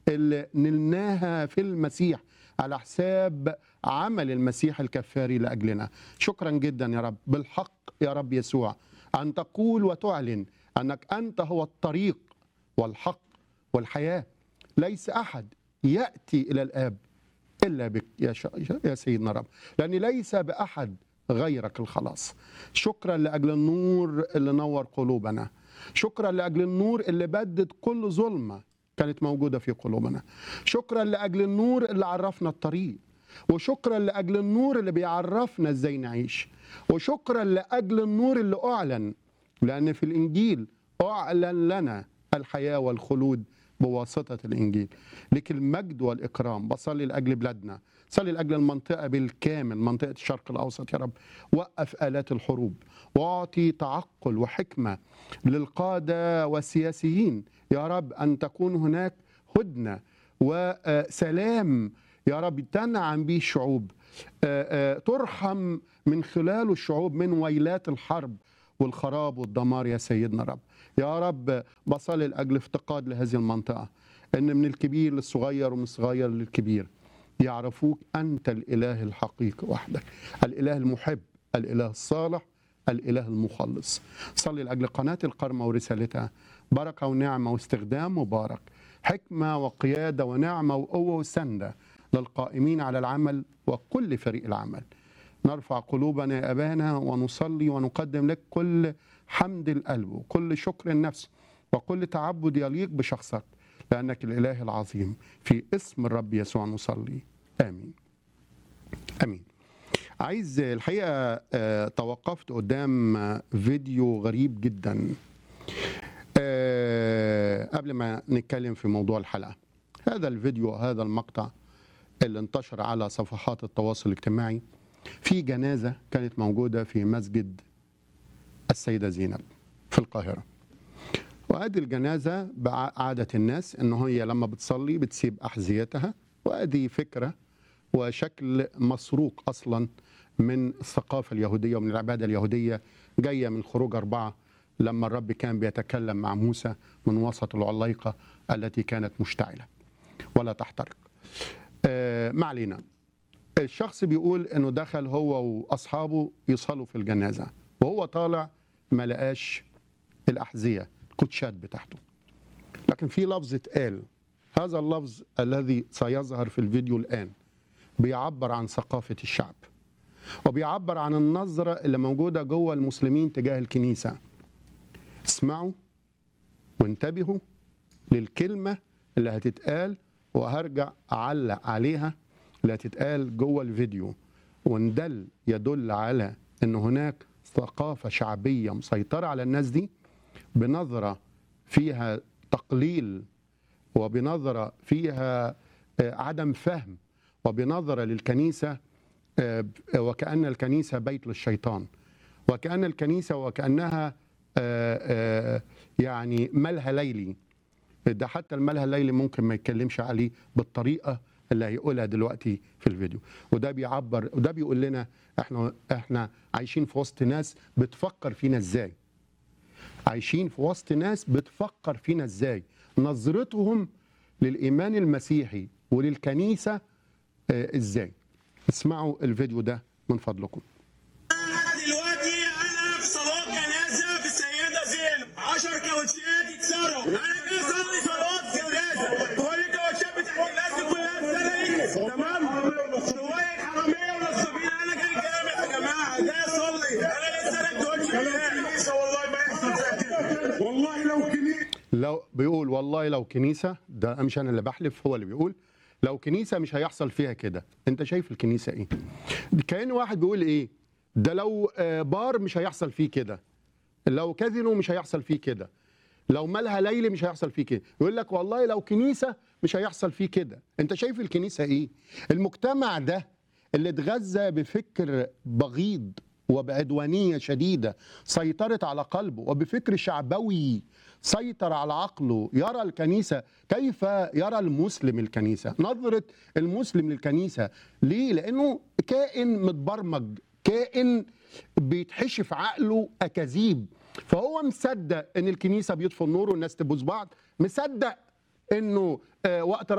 اللي نلناها في المسيح على حساب عمل المسيح الكفاري لاجلنا شكرا جدا يا رب بالحق يا رب يسوع ان تقول وتعلن انك انت هو الطريق والحق والحياه ليس احد ياتي الى الاب الا بك يا, ش... يا سيدنا رب لان ليس باحد غيرك الخلاص شكرا لاجل النور اللي نور قلوبنا شكرا لاجل النور اللي بدد كل ظلمه كانت موجوده في قلوبنا شكرا لاجل النور اللي عرفنا الطريق وشكرا لاجل النور اللي بيعرفنا ازاي نعيش وشكرا لاجل النور اللي اعلن لان في الانجيل اعلن لنا الحياه والخلود بواسطة الإنجيل لك المجد والإكرام بصلي لأجل بلادنا صلي لأجل المنطقة بالكامل منطقة الشرق الأوسط يا رب وقف آلات الحروب واعطي تعقل وحكمة للقادة والسياسيين يا رب أن تكون هناك هدنة وسلام يا رب تنعم به الشعوب ترحم من خلاله الشعوب من ويلات الحرب والخراب والدمار يا سيدنا رب يا رب بصلي لاجل افتقاد لهذه المنطقه ان من الكبير للصغير ومن الصغير للكبير يعرفوك انت الاله الحقيقي وحدك الاله المحب الاله الصالح الاله المخلص صلي لاجل قناه القرمه ورسالتها بركه ونعمه واستخدام مبارك حكمه وقياده ونعمه وقوه وسنده للقائمين على العمل وكل فريق العمل نرفع قلوبنا يا أبانا ونصلي ونقدم لك كل حمد القلب وكل شكر النفس وكل تعبد يليق بشخصك لأنك الإله العظيم في اسم الرب يسوع نصلي آمين آمين عايز الحقيقة توقفت قدام فيديو غريب جدا قبل ما نتكلم في موضوع الحلقة هذا الفيديو هذا المقطع اللي انتشر على صفحات التواصل الاجتماعي في جنازة كانت موجودة في مسجد السيدة زينب في القاهرة وادي الجنازة بعادة الناس ان هي لما بتصلي بتسيب أحذيتها وادي فكرة وشكل مسروق أصلا من الثقافة اليهودية ومن العبادة اليهودية جاية من خروج أربعة لما الرب كان بيتكلم مع موسى من وسط العليقة التي كانت مشتعلة ولا تحترق آه ما علينا الشخص بيقول انه دخل هو واصحابه يصلوا في الجنازه وهو طالع ما لقاش الاحذيه الكوتشات بتاعته لكن في لفظ اتقال هذا اللفظ الذي سيظهر في الفيديو الان بيعبر عن ثقافه الشعب وبيعبر عن النظره اللي موجوده جوه المسلمين تجاه الكنيسه اسمعوا وانتبهوا للكلمه اللي هتتقال وهرجع اعلق عليها اللي هتتقال جوه الفيديو وان دل يدل على ان هناك ثقافه شعبيه مسيطره على الناس دي بنظره فيها تقليل وبنظره فيها عدم فهم وبنظره للكنيسه وكان الكنيسه بيت للشيطان وكان الكنيسه وكانها يعني ملهى ليلي ده حتى الملهى الليلي ممكن ما يتكلمش عليه بالطريقه اللي هيقولها دلوقتي في الفيديو وده بيعبر وده بيقول لنا احنا احنا عايشين في وسط ناس بتفكر فينا ازاي عايشين في وسط ناس بتفكر فينا ازاي نظرتهم للايمان المسيحي وللكنيسه اه ازاي اسمعوا الفيديو ده من فضلكم دلوقتي انا في صلاه جنازه في السيده زينب 10 كاوتشات يتسرقوا انا جاي اصلي صلاه جنازه هو الكاوتشات بتاعت الناس دي كلها اتسرقت تمام شويه حراميه ونصابين انا جاي جامع يا جماعه جاي اصلي انا اللي سرقت كاوتش كنيسه والله ما يحصل فيها كده والله لو كنيسه لو بيقول والله لو كنيسه ده مش انا اللي بحلف هو اللي بيقول لو كنيسه مش هيحصل فيها كده انت شايف الكنيسه ايه كان واحد بيقول ايه ده لو بار مش هيحصل فيه كده لو كازينو مش هيحصل فيه كده لو مالها ليلي مش هيحصل فيه كده يقول لك والله لو كنيسه مش هيحصل فيه كده انت شايف الكنيسه ايه المجتمع ده اللي اتغذى بفكر بغيض وبعدوانيه شديده سيطرت على قلبه وبفكر شعبوي سيطر على عقله يرى الكنيسه كيف يرى المسلم الكنيسه نظره المسلم للكنيسه ليه لانه كائن متبرمج كائن بيتحشف عقله اكاذيب فهو مصدق ان الكنيسه بيطفوا النور والناس تبوس بعض مصدق انه آه، وقت